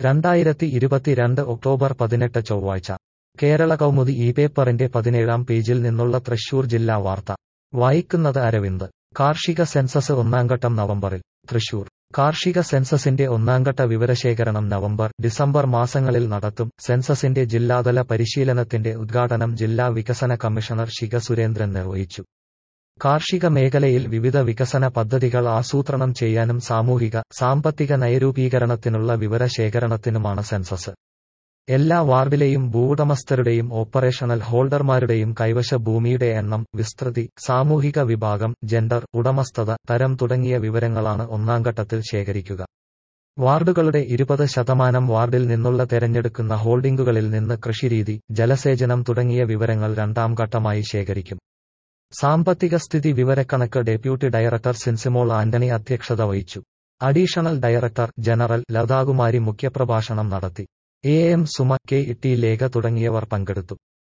രണ്ടായിരത്തി ഇരുപത്തിരണ്ട് ഒക്ടോബർ പതിനെട്ട് ചൊവ്വാഴ്ച കേരള കൗമുദി ഈ പേപ്പറിന്റെ പതിനേഴാം പേജിൽ നിന്നുള്ള തൃശൂർ ജില്ലാ വാർത്ത വായിക്കുന്നത് അരവിന്ദ് കാർഷിക സെൻസസ് ഒന്നാംഘട്ടം നവംബറിൽ തൃശൂർ കാർഷിക സെൻസസിന്റെ ഒന്നാംഘട്ട വിവരശേഖരണം നവംബർ ഡിസംബർ മാസങ്ങളിൽ നടത്തും സെൻസസിന്റെ ജില്ലാതല പരിശീലനത്തിന്റെ ഉദ്ഘാടനം ജില്ലാ വികസന കമ്മീഷണർ ശിഖ സുരേന്ദ്രൻ നിർവഹിച്ചു കാർഷിക മേഖലയിൽ വിവിധ വികസന പദ്ധതികൾ ആസൂത്രണം ചെയ്യാനും സാമൂഹിക സാമ്പത്തിക നയരൂപീകരണത്തിനുള്ള വിവരശേഖരണത്തിനുമാണ് സെൻസസ് എല്ലാ വാർഡിലെയും ഭൂവുടമസ്ഥരുടെയും ഓപ്പറേഷണൽ ഹോൾഡർമാരുടെയും കൈവശ ഭൂമിയുടെ എണ്ണം വിസ്തൃതി സാമൂഹിക വിഭാഗം ജെൻഡർ ഉടമസ്ഥത തരം തുടങ്ങിയ വിവരങ്ങളാണ് ഒന്നാംഘട്ടത്തിൽ ശേഖരിക്കുക വാർഡുകളുടെ ഇരുപത് ശതമാനം വാർഡിൽ നിന്നുള്ള തെരഞ്ഞെടുക്കുന്ന ഹോൾഡിംഗുകളിൽ നിന്ന് കൃഷിരീതി ജലസേചനം തുടങ്ങിയ വിവരങ്ങൾ രണ്ടാം ഘട്ടമായി ശേഖരിക്കും സാമ്പത്തിക സ്ഥിതി വിവരക്കണക്ക് ഡെപ്യൂട്ടി ഡയറക്ടർ സിൻസിമോൾ ആന്റണി അധ്യക്ഷത വഹിച്ചു അഡീഷണൽ ഡയറക്ടർ ജനറൽ ലതാകുമാരി മുഖ്യപ്രഭാഷണം നടത്തി A M Suma K T Lekha തുടങ്ങിയവർ പങ്കെടുത്തു